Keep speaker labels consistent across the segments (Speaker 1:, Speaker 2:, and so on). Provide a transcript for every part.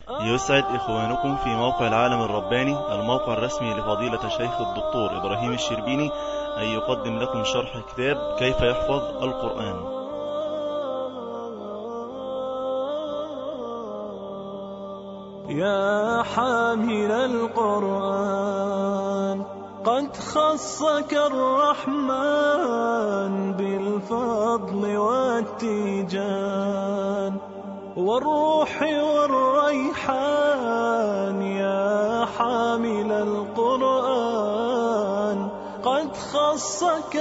Speaker 1: يسعد إخوانكم في موقع العالم الرباني الموقع الرسمي لفضيلة الشيخ الدكتور إبراهيم الشربيني أن يقدم لكم شرح كتاب كيف يحفظ القرآن
Speaker 2: يا حامل القرآن قد خصك الرحمن بالفضل والتيجان والروح والريحان يا حامل القرآن قد خصك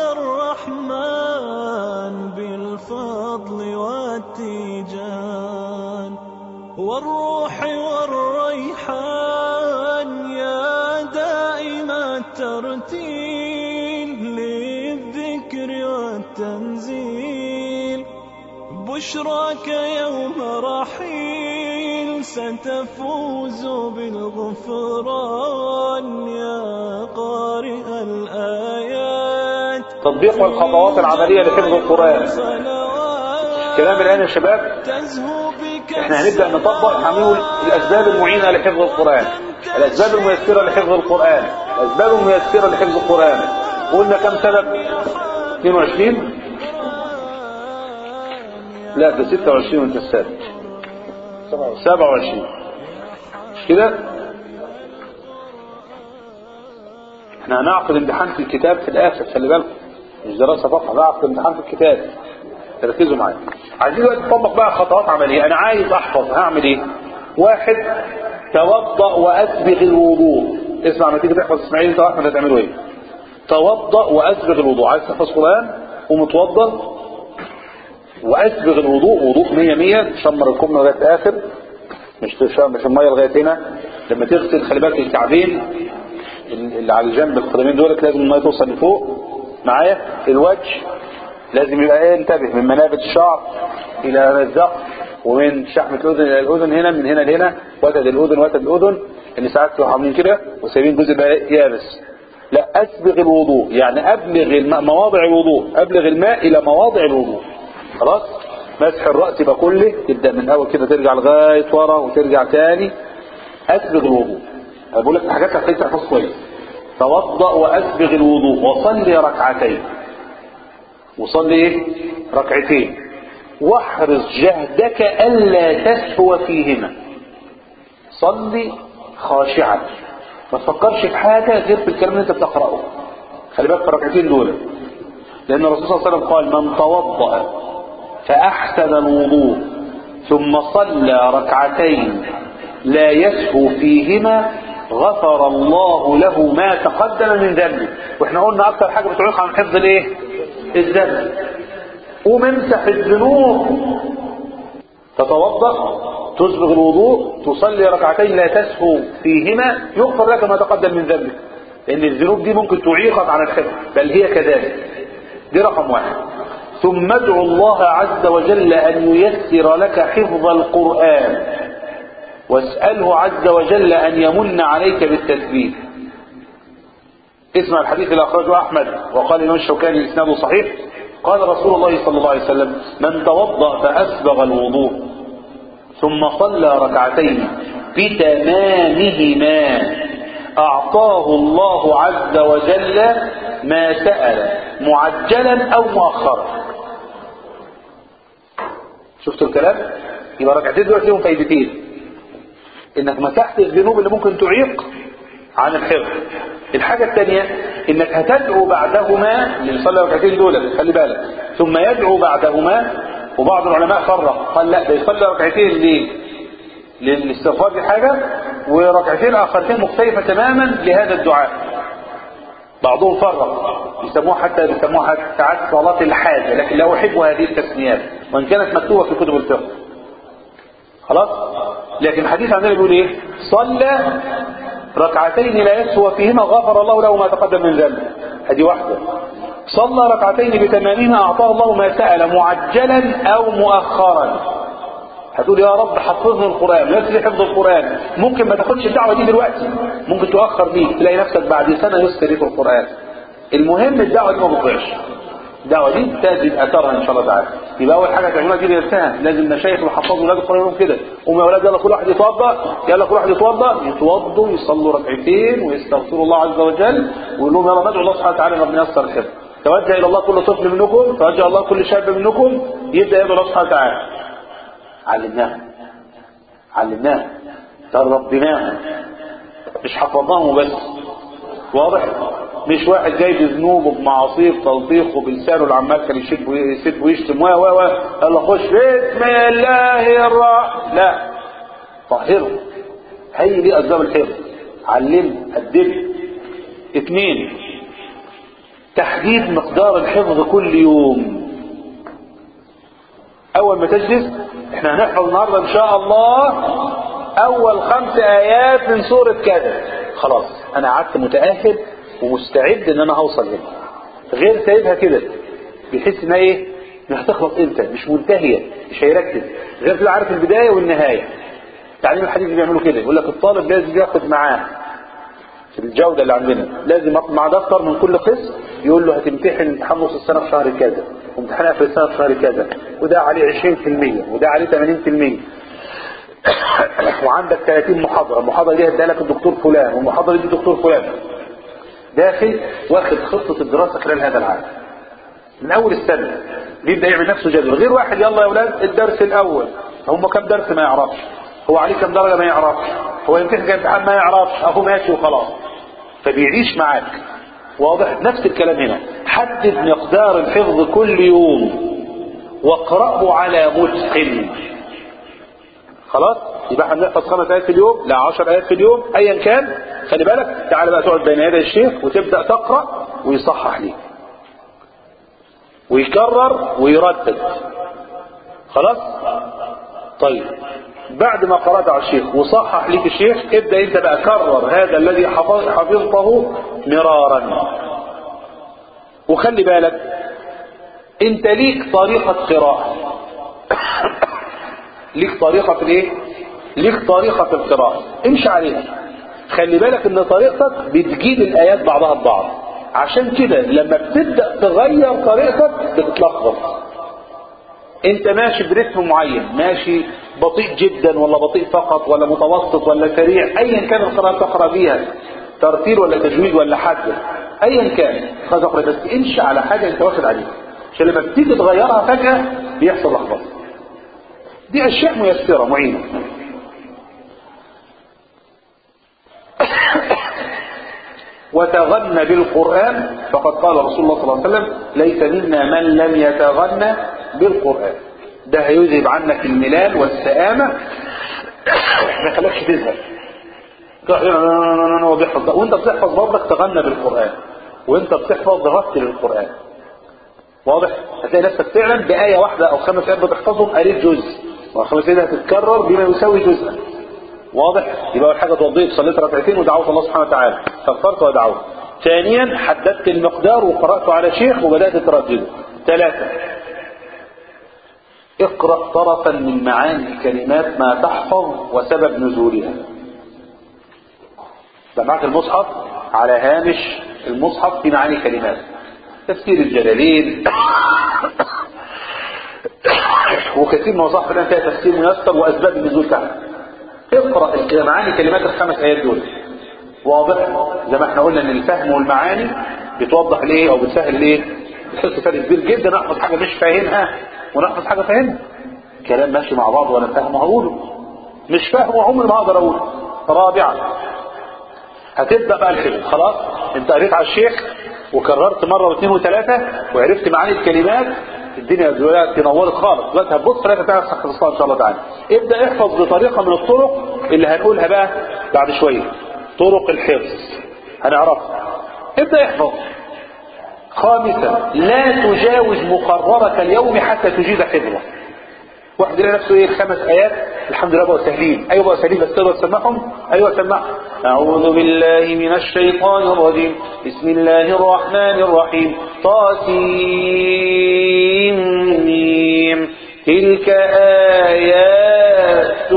Speaker 2: الرحمن بالفضل والتيجان والروح والريحان يا دائم الترتيل للذكر والتنزيل بشراك يوم رحيل ستفوز بالغفران يا قارئ الآيات
Speaker 3: تطبيق والخطوات العملية لحفظ القرآن كلام الآن يا شباب
Speaker 2: تزهو بك
Speaker 3: احنا هنبدأ نطبق هنقول الأسباب المعينة لحفظ القرآن الأسباب الميسرة لحفظ القرآن الأسباب الميسرة لحفظ القرآن قلنا كم سبب 22 لا ده 26 وانت السادس 27 مش كده احنا هنعقد امتحان في الكتاب في الاخر خلي بالكم مش دراسه فقط هنعقد امتحان في الكتاب تركزوا معايا عايزين دلوقتي نطبق بقى خطوات عمليه انا عايز احفظ هعمل ايه واحد توضا واسبغ الوضوء اسمع لما تيجي تحفظ اسماعيل انت واحد هتعملوا ايه توضا واسبغ الوضوء عايز تحفظ قران ومتوضا واسبغ الوضوء وضوء 100 100 شمر الكم لغايه الاخر مش تشمر مش الميه لغايه هنا لما تغسل خلي بالك الكعبين اللي على الجنب القدمين دولت لازم الميه توصل لفوق معايا الوجه لازم يبقى ايه انتبه من منابت الشعر الى الذقن ومن شحمة الاذن الى الاذن هنا من هنا لهنا وتد الاذن وتد الاذن اللي ساعات تروحوا عاملين كده وسايبين جزء بقى يابس لا اسبغ الوضوء يعني ابلغ الماء مواضع الوضوء ابلغ الماء الى مواضع الوضوء خلاص مسح الراس يبقى كله تبدا من اول كده ترجع لغايه ورا وترجع تاني اسبغ الوضوء أنا بقول لك حاجات هتخليك تحفظ كويس توضا واسبغ الوضوء وصلي ركعتين وصلي ايه ركعتين واحرص جهدك الا تسهو فيهما صلي خاشعا ما تفكرش في حاجه غير في الكلام اللي انت بتقراه خلي بالك في الركعتين دول لان الرسول صلى الله عليه وسلم قال من توضا فاحسن الوضوء ثم صلى ركعتين لا يسهو فيهما غفر الله له ما تقدم من ذنبه واحنا قلنا اكتر حاجه بتعيق عن حفظ الايه الذنب وممسح الذنوب تتوضا تسبغ الوضوء تصلي ركعتين لا تسهو فيهما يغفر لك ما تقدم من ذنبك لان الذنوب دي ممكن تعيقك عن الحفظ بل هي كذلك دي رقم واحد ثم ادعو الله عز وجل ان ييسر لك حفظ القران واساله عز وجل ان يمن عليك بالتثبيت اسمع الحديث اللي اخرجه احمد وقال الامام الشوكاني اسناده صحيح قال رسول الله صلى الله عليه وسلم من توضا فاسبغ الوضوء ثم صلى ركعتين بتمامهما اعطاه الله عز وجل ما سال معجلا او مؤخرا شفتوا الكلام يبقى ركعتين دول فيهم فايدتين انك مسحت الذنوب اللي ممكن تعيق عن الحفظ الحاجة الثانية انك هتدعو بعدهما اللي يصلي ركعتين دول خلي بالك ثم يدعو بعدهما وبعض العلماء فرق قال لا ده يصلي ركعتين ليه للاستغفار دي حاجة وركعتين اخرتين مختلفة تماما لهذا الدعاء بعضهم فرق يسموها حتى يسموها حتى ساعات صلاة الحاجة لكن لا أحب هذه التسميات وإن كانت مكتوبة في كتب الفقه خلاص لكن الحديث عندنا بيقول ايه صلى ركعتين لا يسوى فيهما غفر الله له ما تقدم من ذنبه هذه واحدة صلى ركعتين بتمامهما أعطاه الله ما سأل معجلا أو مؤخرا هتقول يا رب حفظني القرآن يسري حفظ القرآن ممكن ما تاخدش الدعوة دي دلوقتي ممكن تؤخر دي تلاقي نفسك بعد سنة يسري في القرآن المهم الدعوة دي ما بتضيعش الدعوة دي تزيد أثرها إن شاء الله تعالى يبقى اول حاجه تعملوها دي درسها لازم مشايخ يحفظوا اولاد القران يقولوا كده قوموا يا اولاد يلا كل واحد يتوضا يلا كل واحد يتوضا يتوضوا يصلوا ركعتين ويستغفروا الله عز وجل ويقول لهم يلا ندعو الله سبحانه وتعالى ربنا ييسر الحفظ توجه الى الله كل طفل منكم توجه الله كل شاب منكم يبدا يدعو الله سبحانه وتعالى علمناهم علمناهم دربناهم مش حفظناهم بس واضح مش واحد جاي بذنوبه بمعاصيه بتلطيخه بلسانه اللي عمال كان يشد ويسب ويشتم و و و يلا خش بسم الله الرحمن لا طهره هي دي اسباب الحفظ علمه ادبه اثنين تحديد مقدار الحفظ كل يوم اول ما تجلس احنا هنحفظ النهارده ان شاء الله اول خمس ايات من سورة كذا خلاص انا قعدت متأهل ومستعد ان انا هوصل هنا غير سايبها كده بيحس انها ايه انها هتخلص امتى مش منتهية مش هيركز غير كده عارف البداية والنهاية تعليم الحديث بيعملوا كده يقول لك الطالب لازم ياخد معاه في الجودة اللي عندنا لازم مع دفتر من كل قسم يقول له هتمتحن امتحان نص السنة في شهر كذا وامتحان اخر السنة في شهر كذا وده عليه 20% وده عليه 80% وعندك 30 محاضرة المحاضرة دي هديها لك الدكتور فلان والمحاضرة دي الدكتور فلان داخل واخد خطة الدراسة خلال هذا العام من اول السنة بيبدأ يعمل نفسه جدول غير واحد يلا يا اولاد الدرس الاول هم كم درس ما يعرفش هو عليه كم درجة ما يعرفش هو يمتحن كم امتحان ما يعرفش اهو ماشي وخلاص فبيعيش معاك واضح نفس الكلام هنا حدد مقدار الحفظ كل يوم واقرأه على متقن خلاص يبقى احنا بنحفظ خمس ايات في اليوم لا 10 ايات في اليوم ايا كان خلي بالك تعالى بقى تقعد بين يدي الشيخ وتبدا تقرا ويصحح ليك ويكرر ويردد خلاص طيب بعد ما قرأت على الشيخ وصحح ليك الشيخ ابدأ انت بقى كرر هذا الذي حفظ حفظته مرارا وخلي بالك انت ليك طريقة قراءة ليك طريقة في الايه ليك طريقة في القراءة امشي عليها خلي بالك ان طريقتك بتجيب الايات بعضها ببعض عشان كده لما بتبدأ تغير طريقتك بتتلخبط انت ماشي برتم معين ماشي بطيء جدا ولا بطيء فقط ولا متوسط ولا سريع ايا كان القراءة تقرا بيها ترتيل ولا تجويد ولا حد ايا كان تقرا بس امشي على حاجة انت واخد عليها عشان لما بتيجي تغيرها فجأة بيحصل لخبطه دي اشياء ميسرة معينة وتغنى بالقرآن فقد قال رسول الله صلى الله عليه وسلم ليس منا من لم يتغنى بالقرآن ده هيذهب عنك الملال والسآمة ما خلاكش تزهق وبيحفظ وانت بتحفظ برضك تغنى بالقرآن وانت بتحفظ رتل القرآن واضح هتلاقي نفسك فعلا بآية واحدة او خمس آيات بتحفظهم قريت جزء والخمس آيات هتتكرر بما يساوي جزءا واضح يبقى اول حاجه توضيت صليت ركعتين ودعوت الله سبحانه وتعالى كفرت ودعوت ثانيا حددت المقدار وقرات على شيخ وبدات تردده ثلاثه اقرا طرفا من معاني الكلمات ما تحفظ وسبب نزولها ده معك المصحف على هامش المصحف في معاني كلمات تفسير الجلالين وكثير من المصاحف الان فيها تفسير ميسر واسباب النزول تحت اقرا معاني كلمات الخمس ايات دول واضح زي ما احنا قلنا ان الفهم والمعاني بتوضح الايه او بتسهل الايه بتحس فرق كبير جدا نحفظ حاجه مش فاهمها ونحفظ حاجه فاهمها كلام ماشي مع بعض وانا فاهمه هقوله مش فاهمه عمري ما اقدر اقوله رابعا هتبدا بقى الحفظ خلاص انت قريت على الشيخ وكررت مره واثنين وثلاثه وعرفت معاني الكلمات الدنيا دلوقتي نورت خالص دلوقتي هتبص ثلاثة تعرف تحفظها ان شاء الله تعالى ابدا احفظ بطريقه من الطرق اللي هنقولها بقى بعد شويه طرق الحفظ هنعرفها ابدا احفظ خامسا لا تجاوز مقررك اليوم حتى تجيد حفظه واحد يلاقي نفسه ايه خمس ايات الحمد لله بقوا سهلين ايوه بقوا سهلين بس تقدر تسمعهم ايوه سمعهم اعوذ بالله من الشيطان الرجيم بسم الله الرحمن الرحيم طاسيم تلك ايات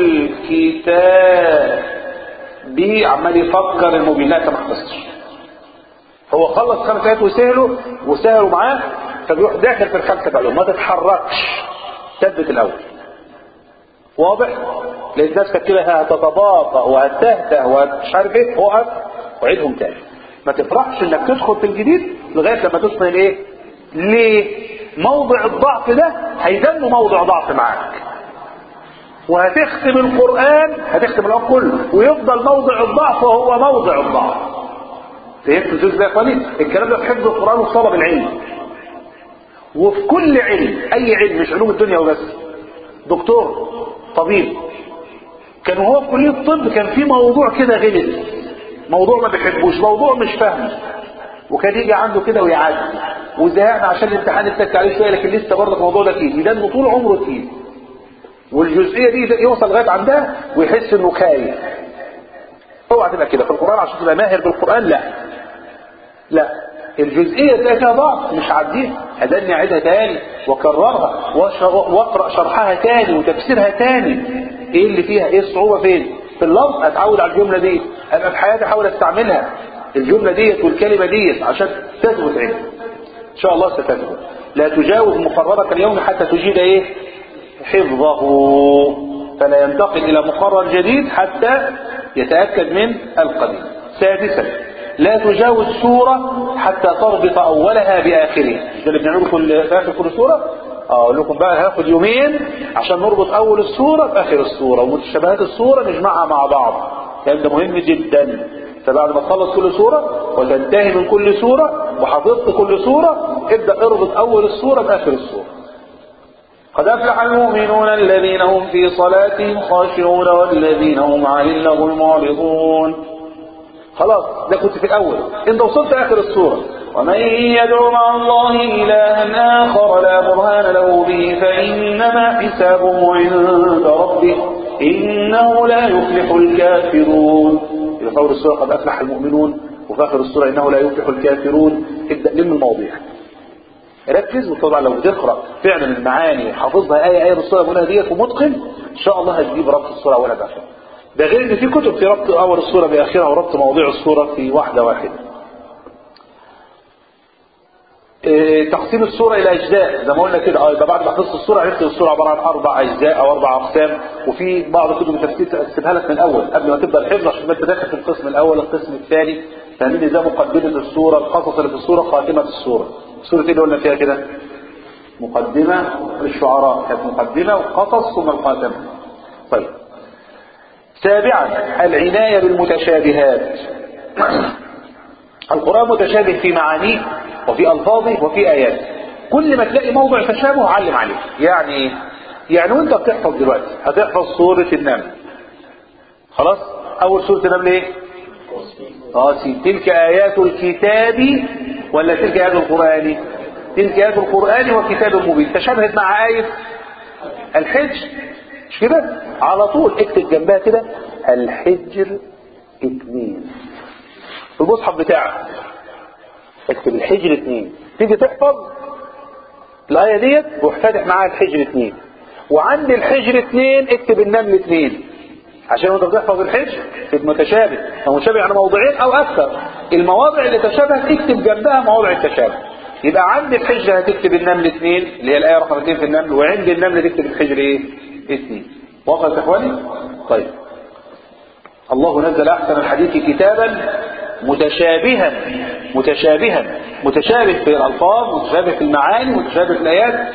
Speaker 3: الكتاب بي عمال يفكر المبين لا انت ما حفظتش هو خلص خمس ايات وسهلوا وسهلوا معاه فبيروح داخل في الخمسة علوم ما تتحركش ثبت الأول واضح؟ لقيت نفسك كده هتتباطأ وهتهته ومش عارف ايه اقف وعيدهم تاني ما تفرحش انك تدخل في الجديد لغايه لما تصل الايه؟ ليه؟ موضع الضعف ده هيدم موضع ضعف معاك وهتختم القرآن هتختم القرآن كله ويفضل موضع الضعف وهو موضع الضعف فهمت ازاي يا اخواني؟ الكلام ده في حفظ القرآن وطلب العلم وفي كل علم اي علم مش علوم الدنيا وبس دكتور طبيب كان وهو في كليه الطب كان في موضوع كده غلط موضوع ما بيحبوش موضوع مش فاهمه وكان يجي عنده كده ويعدي وزهقنا عشان الامتحان اتك عليه شويه لكن لسه برضه الموضوع ده تقيل ده طول عمره تقيل والجزئيه دي يوصل لغايه عندها ويحس انه كايف اوعى تبقى كده في القران عشان تبقى ماهر بالقران لا لا الجزئيه تلاقي فيها ضعف مش عديها هداني اعيدها تاني واكررها واقرا شرحها تاني وتفسيرها تاني ايه اللي فيها ايه الصعوبه فين في اللفظ اتعود على الجمله دي ابقى في حياتي احاول استعملها الجمله ديت والكلمه ديت عشان تثبت عندي ان شاء الله ستثبت لا تجاوز مقررك اليوم حتى تجيد ايه حفظه فلا ينتقل الى مقرر جديد حتى يتاكد من القديم سادسا لا تجاوز سورة حتى تربط أولها بآخرها ده اللي بنعمله كل في آخر كل سورة أقول لكم بقى هاخد يومين عشان نربط أول السورة بآخر السورة ومتشابهات السورة نجمعها مع بعض كلام ده مهم جدا فبعد ما تخلص كل سورة وتنتهي من كل سورة وحفظت كل سورة ابدأ اربط أول السورة بآخر السورة قد أفلح المؤمنون الذين هم في صلاتهم خاشعون والذين هم عن اللغو معرضون خلاص ده كنت في الأول انت وصلت آخر السورة ومن يدعو مع الله إلها آخر لا برهان له به فإنما حسابه عند ربه إنه لا يفلح الكافرون في أول السورة قد أفلح المؤمنون وفي آخر السورة إنه لا يفلح الكافرون ابدأ لم المواضيع ركز وطبعا لو تقرا فعلا المعاني حافظها آية آية من السورة بقولها ديت ومتقن إن شاء الله هتجيب ربط السورة أولها بآخرها ده غير ان في كتب في ربط اول الصورة باخرها وربط مواضيع الصورة في واحدة واحدة إيه تقسيم الصورة الى اجزاء زي ما قلنا كده اه يبقى بعد ما حفظت الصورة عرفت الصورة عبارة عن اربع اجزاء او اربع اقسام وفي بعض كتب التفسير تقسمها لك من الاول قبل ما تبدا الحفظ عشان انت داخل في القسم الاول القسم الثاني فاهمين ازاي مقدمة الصورة القصص اللي في الصورة خاتمة الصورة الصورة ايه اللي قلنا فيها كده مقدمة للشعراء كانت مقدمة وقصص ثم الخاتمة طيب سابعا العناية بالمتشابهات القرآن متشابه في معانيه وفي ألفاظه وفي آياته كل ما تلاقي موضع تشابه علم عليه يعني ايه يعني وانت بتحفظ دلوقتي هتحفظ سورة النمل خلاص أول سورة النمل ايه قاسي تلك آيات الكتاب ولا تلك آيات القرآن تلك آيات القرآن وكتاب مبين تشابهت مع آية الحج مش كده على طول اكتب جنبها كده الحجر اتنين في المصحف بتاعك اكتب الحجر اتنين تيجي تحفظ الآية ديت روح فاتح معاها الحجر اتنين وعند الحجر اتنين اكتب النمل اتنين عشان وانت بتحفظ الحجر تبقى متشابه او متشابه على موضعين او اكثر المواضع اللي تشابهت اكتب جنبها مواضع التشابه يبقى عند الحجر هتكتب النمل اتنين اللي هي الآية رقم اتنين في النمل وعند النمل تكتب الحجر ايه اثنين وصلت يا اخواني طيب الله نزل احسن الحديث كتابا متشابها متشابها متشابه في الالفاظ متشابه في المعاني متشابه في الايات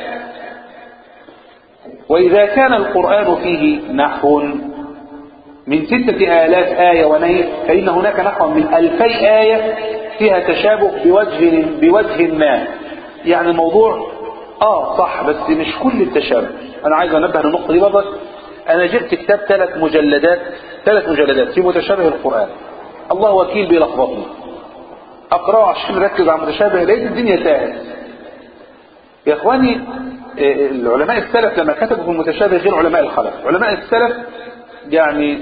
Speaker 3: واذا كان القران فيه نحو من ستة آلاف آية ونهي فإن هناك نحو من ألفي آية فيها تشابه بوجه بوجه ما يعني الموضوع اه صح بس مش كل التشابه انا عايز انبه للنقطه دي برضه انا جبت كتاب ثلاث مجلدات ثلاث مجلدات في متشابه القران الله وكيل بيلخبطني اقراه عشان نركز على المتشابه لقيت الدنيا تاهت يا اخواني العلماء السلف لما كتبوا في المتشابه غير علماء الخلف علماء السلف يعني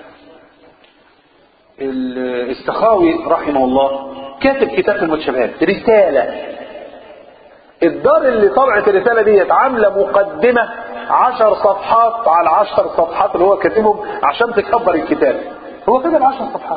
Speaker 3: السخاوي رحمه الله كاتب كتاب في المتشابهات رساله الدار اللي طبعت الرسالة ديت عاملة مقدمة عشر صفحات على عشر صفحات اللي هو كاتبهم عشان تكبر الكتاب هو كتب عشر صفحات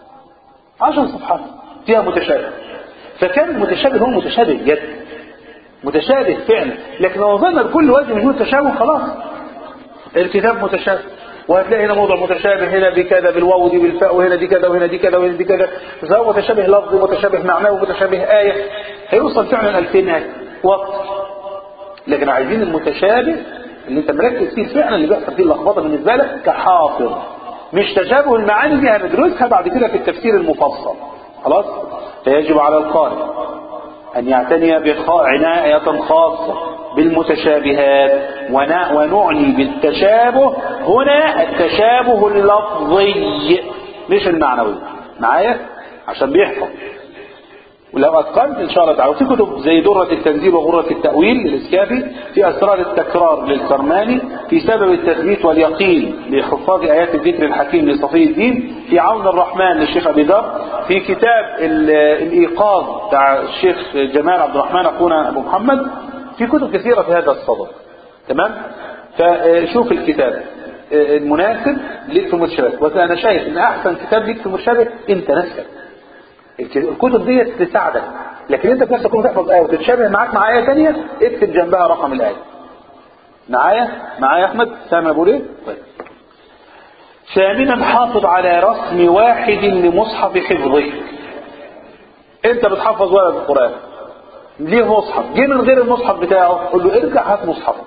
Speaker 3: عشر صفحات فيها متشابه فكان المتشابه هو متشابه جد متشابه فعلا لكن لو ظن كل وجه من متشابه خلاص الكتاب متشابه وهتلاقي هنا موضع متشابه هنا بكذا بالواو دي بالفاء وهنا دي كذا وهنا دي كذا وهنا دي كذا سواء متشابه لفظي متشابه معنوي متشابه آية هيوصل فعلا 2000 آية وقت لكن عايزين المتشابه اللي انت مركز فيه فعلا اللي بيحصل فيه اللخبطه بالنسبه لك كحافظ مش تشابه المعاني دي هندرسها بعد كده في التفسير المفصل خلاص فيجب على القارئ أن يعتني بعناية خاصة بالمتشابهات ونا- ونعني بالتشابه هنا التشابه اللفظي مش المعنوي معايا عشان بيحفظ ولو أتقنت إن شاء الله تعالى وفي كتب زي درة التنزيل وغرة التأويل للإسكافي في أسرار التكرار للكرماني في سبب التثبيت واليقين لحفاظ آيات الذكر الحكيم لصفي الدين في عون الرحمن للشيخ أبي ذر في كتاب ال- الإيقاظ بتاع الشيخ جمال عبد الرحمن أخونا أبو محمد في كتب كثيرة في هذا الصدد تمام فشوف الكتاب المناسب ليك في المتشابه بس أنا شايف إن أحسن كتاب ليك في المتشابه أنت نفسك الكتب دي تساعدك لكن انت بنفسك تكون تحفظ آية وتتشابه معاك مع آية تانية اكتب جنبها رقم الآية معايا معايا يا أحمد سامع بقول ايه طيب ثامنا حافظ على رسم واحد لمصحف حفظك انت بتحفظ ورقة القرآن ليه مصحف جه من غير المصحف بتاعه قول له ارجع هات مصحفك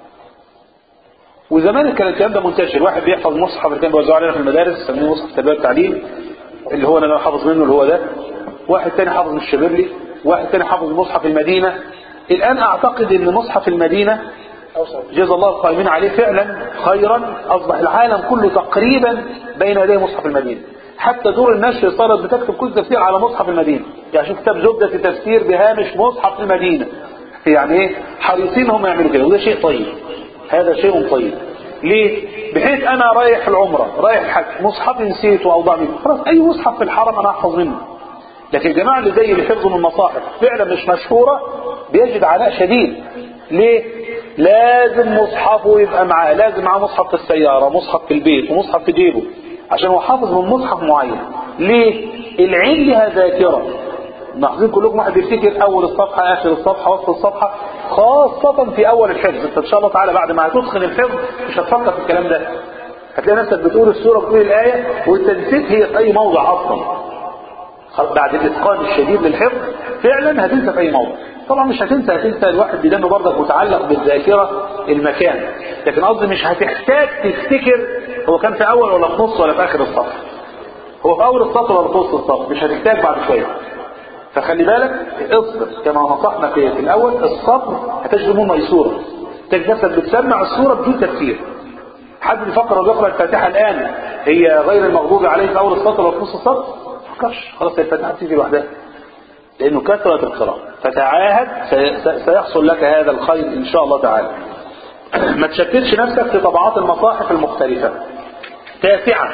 Speaker 3: وزمان كان الكلام ده منتشر واحد بيحفظ مصحف اللي كان بيوزعه علينا في المدارس سميه مصحف تربيه والتعليم اللي هو انا حافظ منه اللي هو ده واحد تاني حافظ من الشبرلي واحد تاني حافظ مصحف المدينة الآن أعتقد أن مصحف المدينة جزا الله القائمين عليه فعلا خيرا أصبح العالم كله تقريبا بين يدي مصحف المدينة حتى دور النشر صارت بتكتب كل تفسير على مصحف المدينة يعني شوف كتاب زبدة التفسير بهامش مصحف المدينة يعني ايه حريصين هم يعملوا كده وده شيء طيب هذا شيء طيب ليه بحيث انا رايح العمرة رايح الحج مصحف نسيته او ضاع مني خلاص اي مصحف في الحرم انا احفظ منه لكن الجماعة اللي زي اللي حفظوا من المصاحف فعلا مش مشهورة بيجد عناء شديد ليه لازم مصحفه يبقى معاه لازم معاه مصحف في السيارة مصحف في البيت ومصحف في جيبه عشان هو حافظ من مصحف معين ليه العين لها ذاكرة ملاحظين كلكم واحد بيفتكر اول الصفحة اخر الصفحة وسط الصفحة خاصة في اول الحفظ انت ان شاء الله تعالى بعد ما هتتقن الحفظ مش هتفكر في الكلام ده هتلاقي نفسك بتقول السورة بتقول الآية وانت نسيت هي في اي موضع اصلا بعد الاتقان الشديد للحفظ فعلا هتنسى في اي موضع طبعا مش هتنسى هتنسى الواحد بدمه برضك متعلق بالذاكرة المكان لكن قصدي مش هتحتاج تفتكر هو كان في اول ولا في نص ولا في اخر الصف هو في اول السطر ولا في وسط السطر مش هتحتاج بعد شويه فخلي بالك اصبر كما نصحنا في, في الاول الصبر هتجد منه ميسورة تجد نفسك بتسمع السورة بدون تفسير حد بيفكر وبيقرا الفاتحة الان هي غير المغضوب عليه في اول السطر ولا في نص السطر فكرش خلاص الفاتحة تيجي لوحدها لانه كثرة القراءة فتعاهد سيحصل لك هذا الخير ان شاء الله تعالى ما تشتتش نفسك في طبعات المصاحف المختلفة تاسعا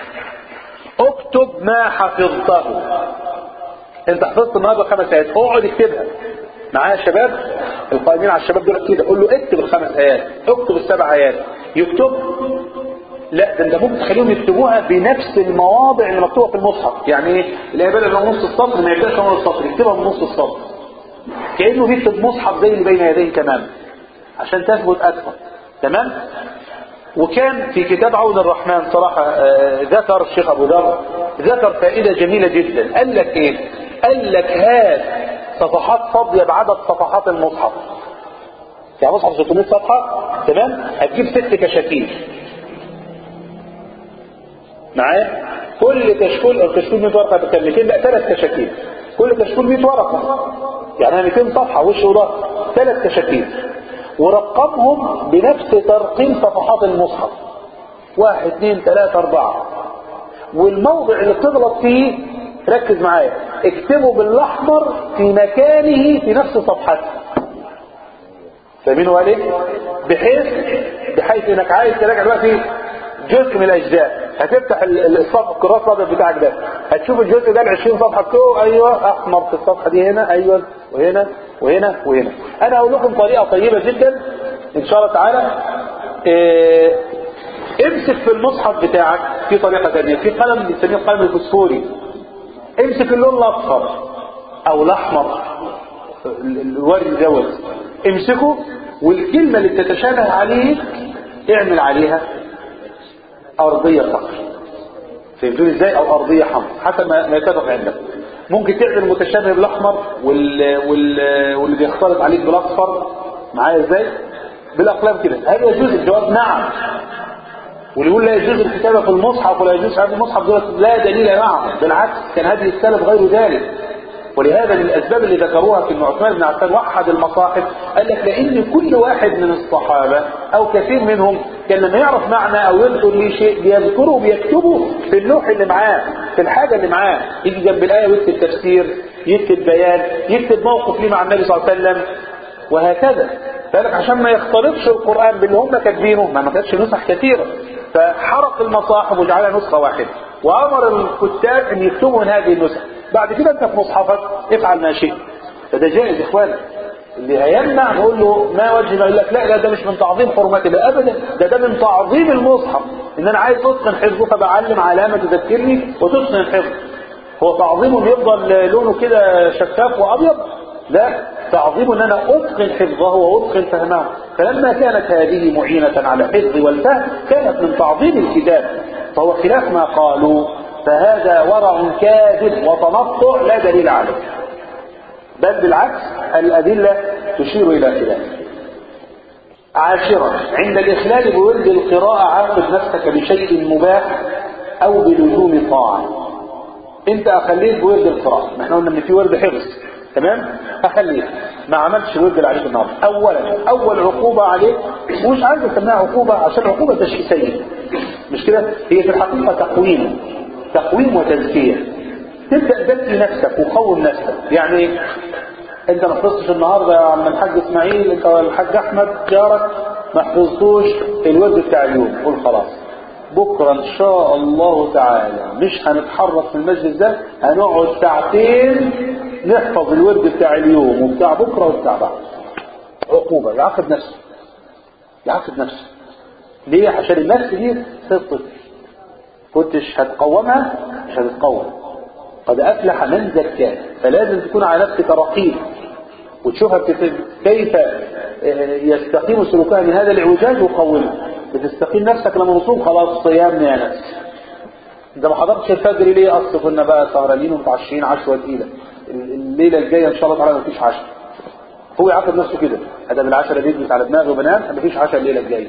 Speaker 3: اكتب ما حفظته انت حفظت النهارده خمس ايات اقعد اكتبها معايا يا شباب القائمين على الشباب دول كده قول له اكتب الخمس ايات اكتب السبع ايات يكتب لا ده انت ممكن تخليهم يكتبوها بنفس المواضع اللي مكتوبه في المصحف يعني ايه الايه بدل من نص السطر ما يبداش من نص السطر يكتبها من نص السطر كانه بيكتب مصحف زي اللي بين يديه تماما عشان تثبت اكثر تمام وكان في كتاب عون الرحمن صراحة آه ذكر الشيخ أبو ذر ذكر فائدة جميلة جدا قال لك إيه قال لك هات صفحات فاضية بعدد صفحات المصحف يعني مصحف 600 صفحة تمام هتجيب ست كشاكيل معايا كل كشكول او كشكول 100 ورقة بكلمتين لا ثلاث كشاكيل كل كشكول 100 ورقة يعني 200 صفحة وش وظهر ثلاث كشاكيل ورقمهم بنفس ترقيم صفحات المصحف واحد اثنين ثلاثة أربعة والموضع اللي بتغلط فيه ركز معايا اكتبه بالأحمر في مكانه في نفس صفحته فاهمين هو ليه؟ بحيث بحيث انك عايز تراجع دلوقتي جزء من الاجزاء هتفتح الصف الكراس الابيض بتاعك ده هتشوف الجزء ده ال 20 صفحه بتوعه ايوه احمر في الصفحه دي هنا ايوه وهنا وهنا وهنا انا هقول لكم طريقه طيبه جدا ان شاء الله تعالى إيه امسك في المصحف بتاعك في طريقه ثانيه في قلم بنسميه القلم الفسفوري امسك اللون الاصفر او الاحمر ال- الورد دوت امسكه والكلمة اللي بتتشابه عليك اعمل عليها أرضية صقر فهمتوني ازاي او أرضية حمراء حسب ما ما يتفق عندك ممكن تعمل متشابه بالاحمر وال... وال... واللي بيختلط عليك بالاصفر معايا ازاي بالاقلام كده هل يجوز الجواب نعم واللي يقول لا يجوز الكتابة في المصحف ولا يجوز هذا المصحف دول لا دليل معه بالعكس كان هذه السلف غير ذلك ولهذا من الأسباب اللي ذكروها في ابن عثمان بن عفان وحد المصاحف قال لك لأن كل واحد من الصحابة أو كثير منهم كان لما يعرف معنى أو يذكر ليه شيء بيذكره وبيكتبه في اللوح اللي معاه في الحاجة اللي معاه يجي جنب الآية ويكتب تفسير يكتب بيان يكتب موقف ليه مع النبي صلى الله عليه وسلم وهكذا ذلك عشان ما يختلطش القرآن باللي هم كاتبينه ما ما كانتش نسخ كثيرة فحرق المصاحف وجعلها نسخة واحدة وأمر الكتاب أن يكتبوا من هذه النسخ بعد كده أنت في مصحفك افعل ما شئت فده جائز إخوانا اللي هيمنع نقول له ما وجه ما يقول لك لا لا ده مش من تعظيم حرمات الله ابدا ده ده من تعظيم المصحف ان انا عايز اتقن حفظه فبعلم علامه تذكرني وتتقن الحفظ هو تعظيم إن يفضل لونه كده شفاف وابيض لا تعظيم ان انا اتقن حفظه واتقن فهمه فلما كانت هذه معينة على الحفظ والفهم كانت من تعظيم الكتاب فهو خلاف ما قالوا فهذا ورع كاذب وتنطع لا دليل عليه بل بالعكس الأدلة تشير إلى خلافه عاشرا عند الإخلال بورد القراءة عاقب نفسك بشيء مباح أو بلزوم طاعة انت اخليت بورد القراءة ما احنا قلنا ان في ورد حفظ تمام اخليت ما عملتش الورد اللي عليك النهارده اولا اول عقوبة عليك ومش عايز اسميها عقوبة عشان عقوبة تشخيصية مش كده هي في الحقيقة تقويم تقويم وتزكية تبدأ تزكي نفسك وقوم نفسك يعني ايه انت ما حفظتش النهارده يا عم الحاج اسماعيل انت والحاج احمد جارك ما حفظتوش الورد بتاع اليوم قول خلاص بكرة ان شاء الله تعالى مش هنتحرك في المسجد ده هنقعد ساعتين نحفظ الورد بتاع اليوم وبتاع بكرة وبتاع بعد عقوبة يعاقب نفسه يعاقب نفسه ليه عشان النفس دي سقطت كنتش هتقومها مش هتتقوم قد افلح من زكاها فلازم تكون على نفسك رقيب وتشوفها بتت... كيف يستقيم سلوكها من هذا الاعوجاج وقومها بتستقيم نفسك لما نصوم خلاص صيام يا نفس انت ما حضرتش الفجر ليه اصل كنا بقى سهرانين ومتعشين عشوه تقيله الليله الجايه ان شاء الله تعالى مفيش عشاء هو يعاقب نفسه كده هذا بالعشاء بيجلس على دماغه وبنام مفيش عشاء الليله الجايه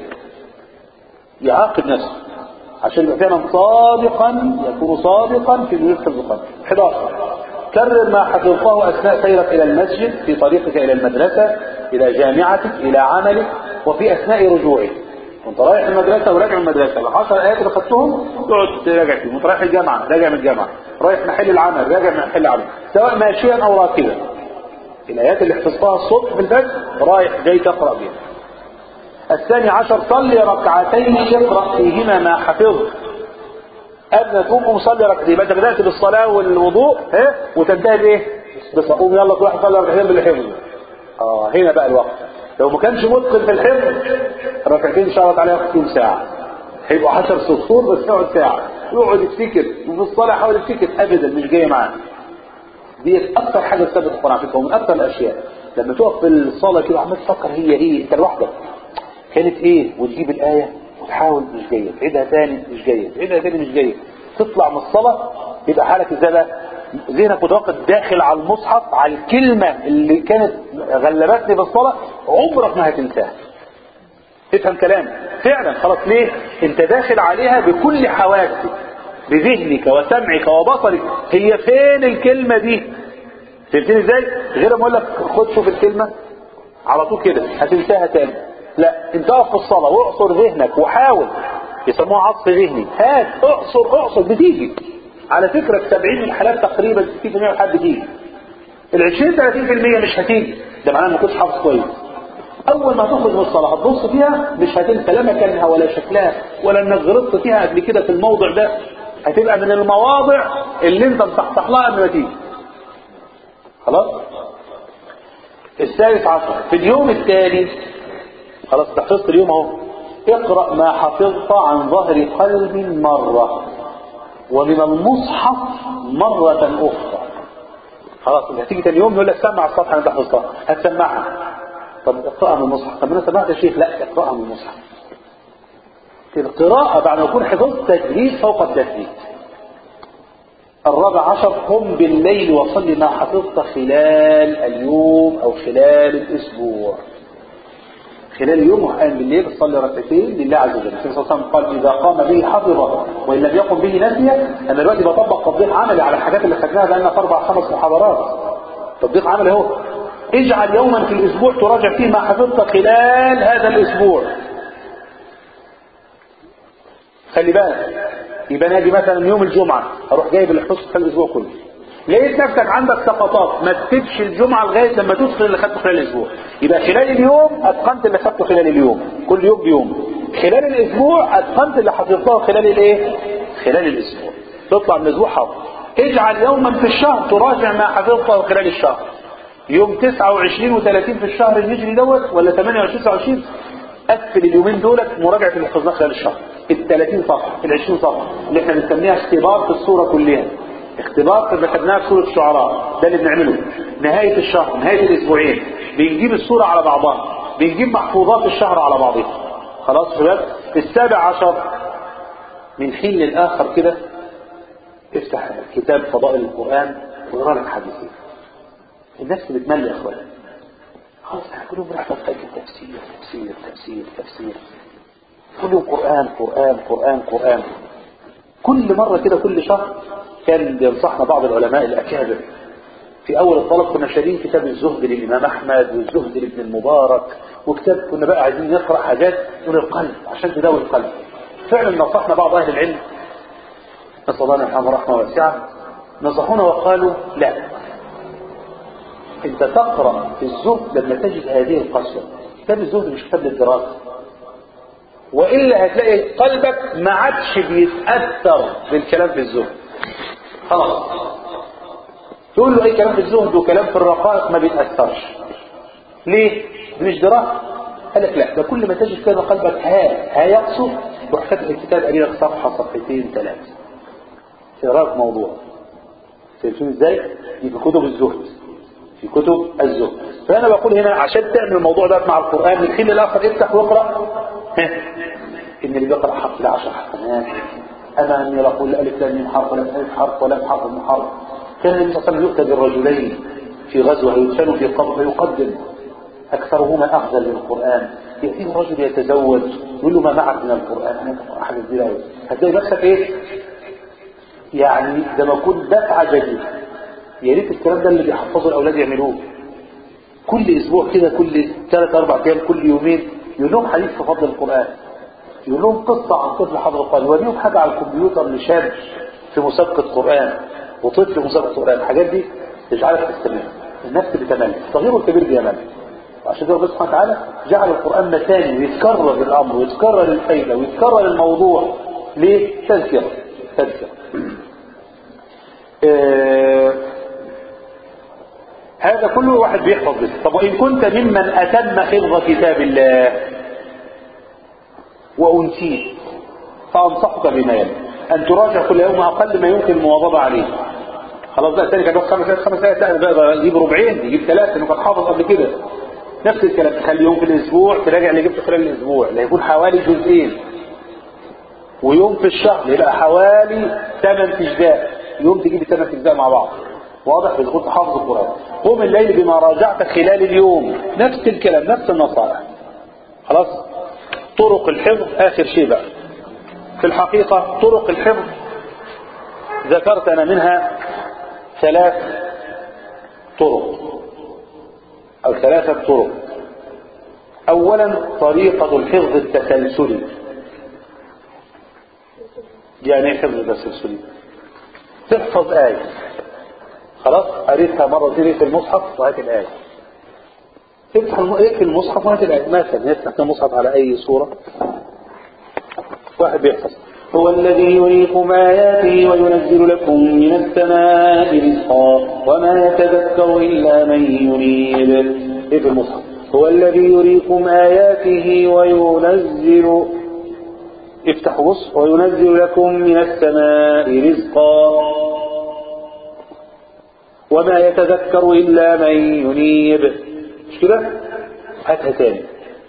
Speaker 3: يعاقب نفسه عشان يبقى فعلا صادقا يكون صادقا في حفظ القرآن 11 كرر ما حفظته أثناء سيرك إلى المسجد في طريقك إلى المدرسة إلى جامعتك إلى عملك وفي أثناء رجوعك وانت رايح المدرسة وراجع من المدرسة العشر آيات اللي خدتهم تقعد تراجع فيهم وانت رايح الجامعة راجع من الجامعة رايح محل العمل راجع من محل العمل سواء ماشيا أو راكبا الآيات اللي حفظتها الصبح في الفجر رايح جاي تقرأ بها الثاني عشر صلي ركعتين اقرأ فيهما ما حفظت قبل ما تقوم قوم صلي ركعتين يبقى انت بدأت بالصلاة والوضوء ها وتنتهي بايه؟ قوم يلا كل واحد صلي ركعتين بالحفظ اه هنا بقى الوقت لو ما كانش متقن في الحفظ ركعتين ان شاء الله تعالى ياخد فيهم ساعة هيبقوا 10 سطور بس يقعد ساعة يقعد يفتكر وفي الصلاة يحاول يفتكر ابدا مش جاي معاه دي اكتر حاجة ثابت القرآن على فكرة ومن اكتر الاشياء لما تقف في الصلاة كده عمال تفكر هي ايه انت لوحدك كانت ايه وتجيب الآية وتحاول مش جاية تعيدها تاني مش جاية تعيدها تاني مش جاية تطلع من الصلاة يبقى حالك ازاي بقى ذهنك متوقف داخل على المصحف على الكلمة اللي كانت غلبتني في الصلاة عمرك ما هتنساها تفهم كلام فعلا خلاص ليه انت داخل عليها بكل حواسك بذهنك وسمعك وبصرك هي فين الكلمة دي فهمتني ازاي غير ما اقول لك خد شوف الكلمة على طول كده هتنساها تاني لا انت اقف في الصلاة واعصر ذهنك وحاول يسموها عصف ذهني هات اعصر اعصر بتيجي على فكرة في 70 من الحالات تقريبا 60% من الحالات بتيجي ال 20 30% مش هتيجي ده معناه ما كنتش حافظ كويس اول ما تخرج من الصلاة هتبص فيها مش هتنسى لا مكانها ولا شكلها ولا انك غلطت فيها قبل كده في الموضع ده هتبقى من المواضع اللي انت مصحصح لها قبل ما تيجي خلاص الثالث عشر في اليوم الثاني خلاص حفظت اليوم اهو اقرأ ما حفظت عن ظهر قلب مرة ومن المصحف مرة أخرى خلاص انت هتيجي تاني يوم يقول لك سمع الصفحه اللي انت حفظتها هتسمعها طب اقراها من المصحف طب انا سمعت يا شيخ لا اقراها من المصحف القراءة بعد ما يكون حفظت تجديد فوق التجديد الرابع عشر قم بالليل وصل ما حفظت خلال اليوم او خلال الاسبوع خلال اليوم وقام بالليل تصلي ركعتين لله عز وجل النبي صلى الله عليه وسلم قال اذا قام به حفظه وان لم يقم به نسيه انا دلوقتي بطبق تطبيق عملي على الحاجات اللي خدناها بقالنا في اربع خمس محاضرات تطبيق عملي اهو اجعل يوما في الاسبوع تراجع فيه ما حفظت خلال هذا الاسبوع خلي بالك يبقى ناجي مثلا يوم الجمعة اروح جايب اللي حفظته خلال الاسبوع كله لقيت نفسك عندك سقطات ما تسيبش الجمعة لغاية لما تدخل اللي خدته خلال الاسبوع يبقى خلال اليوم اتقنت اللي خدته خلال اليوم كل يوم بيوم خلال الاسبوع اتقنت اللي حفظته خلال الايه خلال الاسبوع تطلع من الاسبوع حافظ اجعل يوما في الشهر تراجع ما حفظته خلال الشهر يوم 29 و30 في الشهر الهجري دوت ولا 28 29 قفل اليومين دولت مراجعة اللي حفظناه خلال الشهر ال 30 صفحة ال 20 صفحة اللي احنا بنسميها اختبار في الصورة كلها اختبار اللي خدناها في سورة الشعراء ده اللي بنعمله نهاية الشهر نهاية الاسبوعين بنجيب الصورة على بعضها بنجيب محفوظات الشهر على بعضها خلاص شباب السابع عشر من حين للآخر كده افتح كتاب فضائل القرآن واقرا لك حديثين النفس بتمل يا اخوان خلاص احنا كل يوم بنحفظ تفسير تفسير تفسير تفسير كل يوم قرآن قرآن قرآن قرآن كل مرة كده كل شهر كان بينصحنا بعض العلماء الأكابر في أول الطلب كنا شارين كتاب الزهد للإمام أحمد والزهد لابن المبارك وكتاب كنا بقى عايزين نقرأ حاجات من القلب عشان تداوي القلب فعلا نصحنا بعض أهل العلم نسأل الله أن يرحمه رحمة واسعة نصحونا وقالوا لا انت تقرأ في الزهد لما تجد هذه القسوة كتاب الزهد مش كتاب للدراسة وإلا هتلاقي قلبك ما عادش بيتأثر بالكلام في الزهد خلاص تقول له اي كلام في الزهد وكلام في الرقائق ما بيتأثرش ليه؟ دي مش دراسة قال لك لا ده كل ما تجد كده قلبك ها ها يقسو روح فاتح الكتاب قري لك صفحة صفحتين ثلاثة اقراك موضوع شايفين ازاي؟ دي في كتب الزهد في كتب الزهد فأنا بقول هنا عشان تعمل الموضوع ده مع القرآن من حين للآخر افتح واقرأ إن اللي بيقرأ حرف لعشر حسنات أنا أني أقول ألف لام من حرف ولا ألف حرف ولا حرف من حرف كان النبي صلى الله عليه وسلم يؤتى بالرجلين في غزوة يدفن في قبر فيقدم أكثرهما أخذا للقرآن يأتيه رجل يتزوج يقول له ما معك من القرآن أنا أحد الزلاوي هتلاقي نفسك إيه يعني ده ما كنت دفعة جديدة يا ريت الكلام ده اللي بيحفظوا الأولاد يعملوه كل أسبوع كده كل ثلاث أربع أيام كل يومين يقول لهم حديث في فضل القرآن يقول لهم قصة عن طفل حفظ القرآن يوريهم حاجة على الكمبيوتر لشاب في مسابقة قرآن وطفل في مسابقة قرآن الحاجات دي تجعلك تستمر النفس بتمل الصغير والكبير بيمل وعشان كده ربنا سبحانه وتعالى جعل القرآن مثاني ويتكرر الأمر ويتكرر الفايدة ويتكرر الموضوع ليه؟ تذكرة تذكرة آه هذا كله واحد بيحفظ بس طب وإن كنت ممن أتم حفظ كتاب الله وأنسيت فأنصحك بما يلي أن تراجع كل يوم أقل ما يمكن المواظبة عليه خلاص بقى الثاني كان بياخد خمس آيات خمس آيات لا بقى يجيب ربعين يجيب ثلاثة إنه كان حافظ قبل كده نفس الكلام تخلي يوم في الأسبوع تراجع اللي جبته خلال الأسبوع اللي هيكون حوالي جزئين ويوم في الشهر يبقى حوالي ثمان أجزاء يوم تجيب ثمان أجزاء مع بعض واضح بتكون حافظ القرآن قوم الليل بما راجعت خلال اليوم نفس الكلام نفس النصائح خلاص طرق الحفظ آخر شيء بقى في الحقيقة طرق الحفظ ذكرت أنا منها ثلاث طرق أو ثلاثة طرق أولا طريقة الحفظ التسلسلي يعني ايه حفظ التسلسلي تحفظ آية خلاص قريتها مرة تيجي في المصحف وهات الآية تفتح ايه في المصحف وهات الآية مثلا يفتح المصحف على أي صورة واحد بيحفظ
Speaker 4: هو الذي يريكم آياته وينزل لكم من السماء رزقا وما يتذكر إلا من ينيب
Speaker 3: ايه في المصحف
Speaker 4: هو الذي يريكم آياته وينزل
Speaker 3: افتح بص
Speaker 4: وينزل لكم من السماء رزقا
Speaker 3: وما يتذكر إلا من ينيب مش كده هاتها تاني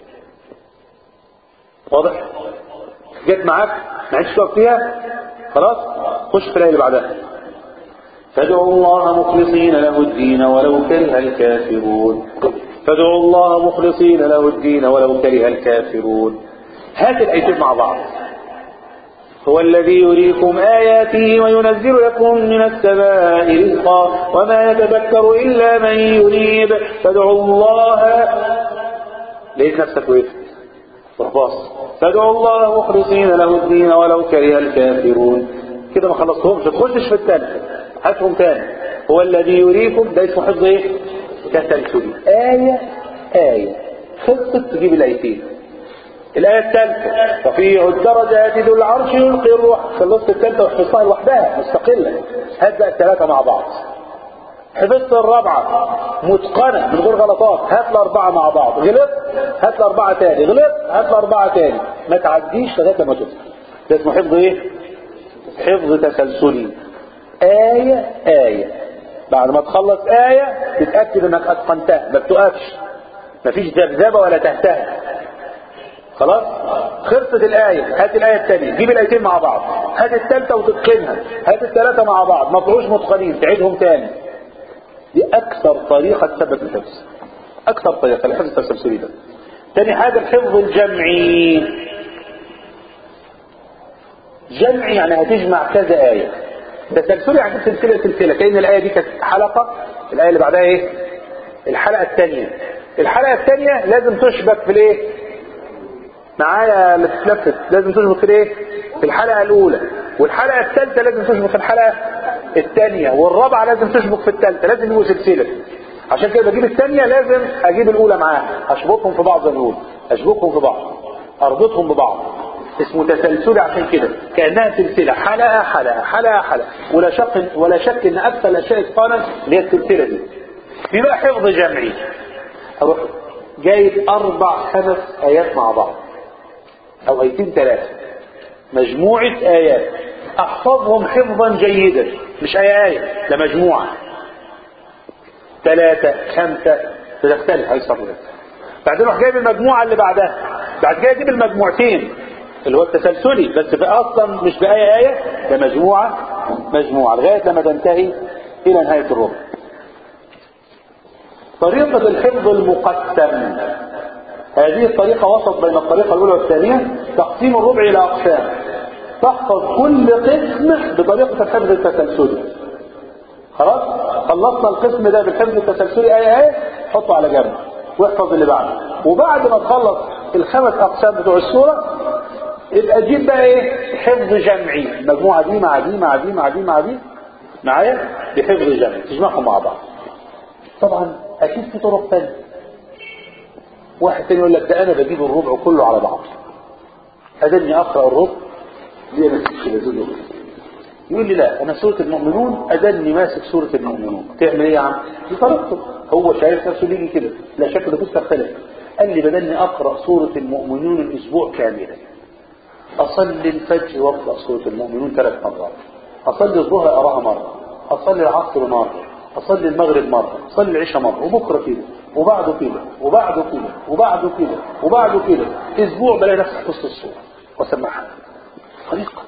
Speaker 3: واضح جت معاك ما عادش تقف فيها خلاص خش في الآية اللي بعدها فادعوا الله مخلصين له الدين ولو كره الكافرون فادعوا الله مخلصين له الدين ولو كره الكافرون هات الآيتين مع بعض هو الذي يريكم آياته وينزل لكم من السماء رزقا وما يتذكر إلا من يريب فادعوا الله لقيت نفسك وقفت روح باص فادعوا الله مخلصين له الدين ولو كره الكافرون كده ما خلصتهمش ما تخشش في الثالثة هاتهم تاني هو الذي يريكم ده اسمه حفظ ايه؟ تسلسلي آية آية خلصت تجيب الآيتين الآية الثالثة رفيع الدرجات ذو العرش يلقي الروح خلصت الثالثة وحفظتها لوحدها مستقلة هات بقى الثلاثة مع بعض حفظت الرابعة متقنة من غير غلطات هات الأربعة مع بعض غلط هات الأربعة تاني غلط هات الأربعة تاني ما تعديش لغاية لما تفهم ده اسمه حفظ ايه؟ حفظ تسلسلي آية آية بعد ما تخلص آية تتأكد انك اتقنتها ما بتقفش مفيش ذبذبة ولا تهتها خلاص خلصت الآية هات الآية الثانية جيب الآيتين مع بعض هات الثالثة وتتقنها هات الثلاثة مع بعض ما طلعوش متقنين تعيدهم تاني دي أكثر طريقة تثبت الحفظ أكثر طريقة الحفظ التسلسلي ده تاني حاجة الحفظ الجمعي جمعي يعني هتجمع كذا آية تسلسلي يعني سلسلة سلسلة كأن الآية دي كانت حلقة الآية اللي بعدها إيه الحلقة الثانية الحلقة الثانية لازم تشبك في الإيه معايا اللي تتلفت لازم تشبك في الإيه في الحلقة الأولى والحلقة الثالثة لازم تشبك في الحلقة الثانية والرابعة لازم تشبك في الثالثة لازم يبقوا سلسلة عشان كده بجيب الثانية لازم أجيب الأولى معاها أشبكهم في بعض زي ما بنقول أشبكهم في بعض أربطهم ببعض اسمه تسلسل عشان كده كأنها سلسلة حلقة حلقة حلقة حلقة ولا شك ولا شك ان اكثر الاشياء اتقانا اللي هي السلسلة دي في بقى حفظ جمعي اروح جايب اربع خمس ايات مع بعض او ايتين ثلاثة مجموعة ايات احفظهم حفظا جيدا مش اي اية ده مجموعة ثلاثة خمسة بتختلف هاي صفحة بعدين اروح جايب المجموعة اللي بعدها بعد كده اجيب المجموعتين اللي هو التسلسلي بس في اصلا مش بآية آية ده مجموعة مجموعة لغاية لما تنتهي الى نهاية الربع طريقة الحفظ المقسم هذه الطريقة وسط بين الطريقة الأولى والثانية تقسيم الربع إلى أقسام تحفظ كل قسم بطريقة الحفظ التسلسلي خلاص خلصنا القسم ده بالحفظ التسلسلي آية آية حطه على جنب واحفظ اللي بعده وبعد ما تخلص الخمس أقسام بتوع السورة يبقى جيب بقى ايه حفظ جمعي المجموعة دي مع دي مع دي مع دي مع دي معايا بحفظ جمعي تجمعهم مع بعض طبعا اكيد في طرق ثانيه واحد تاني يقول لك ده انا بجيب الربع كله على بعض ادني اقرا الربع دي ماسك كده يقول لي لا انا سوره المؤمنون ادني ماسك سوره المؤمنون تعمل ايه يا عم دي طريقته هو شايف نفسه بيجي كده لا شك ده تختلف قال لي بدلني اقرا سوره المؤمنون الاسبوع كاملا أصلي الفجر وأقرأ سورة المؤمنون ثلاث مرات أصلي الظهر أراها مرة أصلي العصر مرة أصلي المغرب مرة أصلي العشاء مرة وبكرة كده وبعده كده وبعده كده وبعده كده وبعده كده أسبوع بلاقي نفسي حفظت الصورة وسمعها طريقة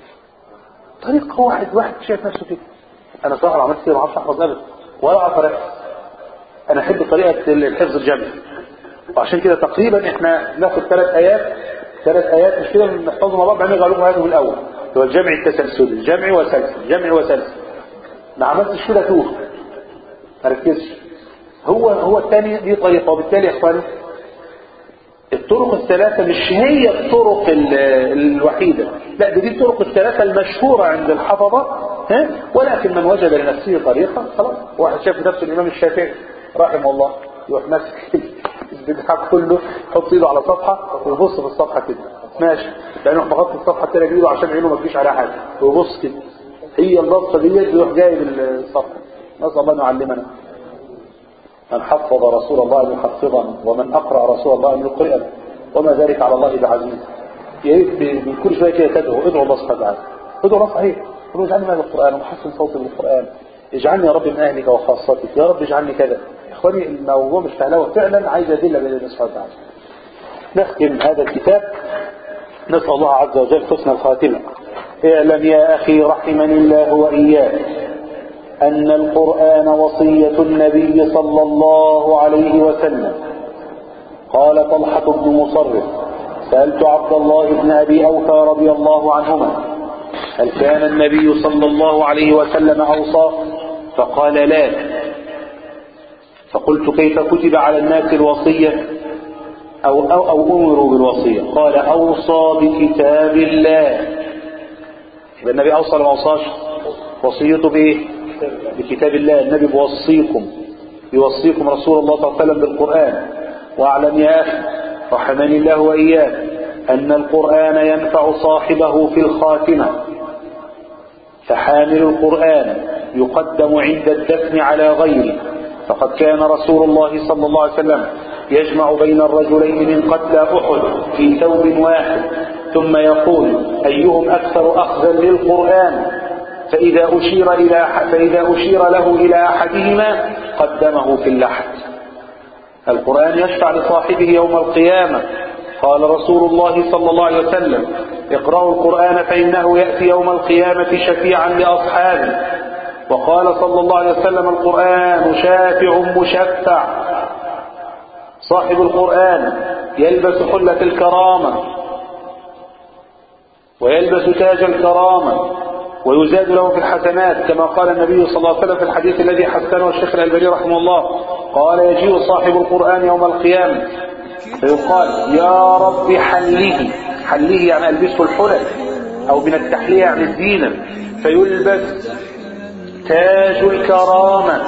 Speaker 3: طريقة واحد واحد شايف نفسه كده أنا صراحة لو عملت كده ما أعرفش أحفظ أبدا ولا أعرف أركز أنا أحب طريقة الحفظ الجمعي وعشان كده تقريبا إحنا ناخد ثلاث آيات ثلاث آيات مش كده نحفظهم مع بعض بعدين نرجع لكم آياتهم الأول هو الجمع التسلسل الجمع وسلسل جمع وسلسل ما عملتش كده توه ما ركزش هو هو الثاني دي طريقة وبالتالي يا إخواني الطرق الثلاثة مش هي الطرق الوحيدة لا دي, دي الطرق الثلاثة المشهورة عند الحفظة ها؟ ولكن من وجد لنفسه طريقة خلاص واحد شاف نفسه الإمام الشافعي رحمه الله يروح ماسك البتاع كله يحط ايده على صفحة ويبص في الصفحة كده ماشي لانه مغطي الصفحة التانية بايده عشان عينه ما تجيش عليها حاجة ويبص كده هي البصة ديت يروح جايب الصفحة نسأل الله ان يعلمنا من حفظ رسول الله ان يحفظنا ومن اقرأ رسول الله ان يقرئنا وما ذلك على الله بعزيز يا ريت بكل شوية كده تدعو ادعو الله سبحانه وتعالى ادعو الله صحيح قولوا اجعلني من القرآن ومحسن صوتي بالقرآن اجعلني يا رب من اهلك وخاصتك يا رب اجعلني كذا يا اخواني الموضوع مش فهلوه فعلا عايز ادله بين الله سبحانه وتعالى نختم هذا الكتاب نسال الله عز وجل حسن الخاتمه اعلم يا اخي رحمني الله واياك ان القران وصيه النبي صلى الله عليه وسلم قال طلحه بن مصرف سالت عبد الله بن ابي اوفى رضي الله عنهما هل كان النبي صلى الله عليه وسلم اوصى فقال لا فقلت كيف كتب على الناس الوصيه او او, أو امروا بالوصيه قال اوصى بكتاب الله يبقى النبي اوصى ولا ما اوصاش وصيته بايه بكتاب الله النبي بيوصيكم يوصيكم رسول الله صلى الله عليه وسلم بالقران واعلم يا اخي رحمني الله واياك ان القران ينفع صاحبه في الخاتمه فحامل القرآن يقدم عند الدفن على غيره فقد كان رسول الله صلى الله عليه وسلم يجمع بين الرجلين من قتلى أحد في ثوب واحد ثم يقول أيهم أكثر أخذا للقرآن فإذا أشير إلى فإذا أشير له إلى أحدهما قدمه في اللحد القرآن يشفع لصاحبه يوم القيامة قال رسول الله صلى الله عليه وسلم اقرأوا القرآن فإنه يأتي يوم القيامة شفيعا لأصحابه وقال صلى الله عليه وسلم القرآن شافع مشفع صاحب القرآن يلبس حلة الكرامة ويلبس تاج الكرامة ويزاد له في الحسنات كما قال النبي صلى الله عليه وسلم في الحديث الذي حسنه الشيخ الألباني رحمه الله قال يجيء صاحب القرآن يوم القيامة فيقال يا رب حله حله يعني ألبسه الحلل أو من التحلية يعني الزينة فيلبس تاج الكرامة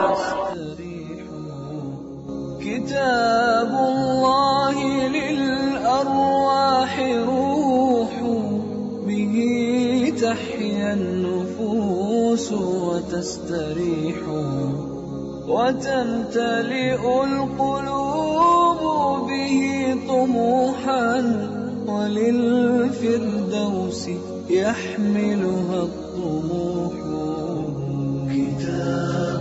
Speaker 2: كتاب الله للأرواح روح به تحيا النفوس وتستريح وتمتلئ القلوب به طموحا وللفردوس يحملها الطموح كتاب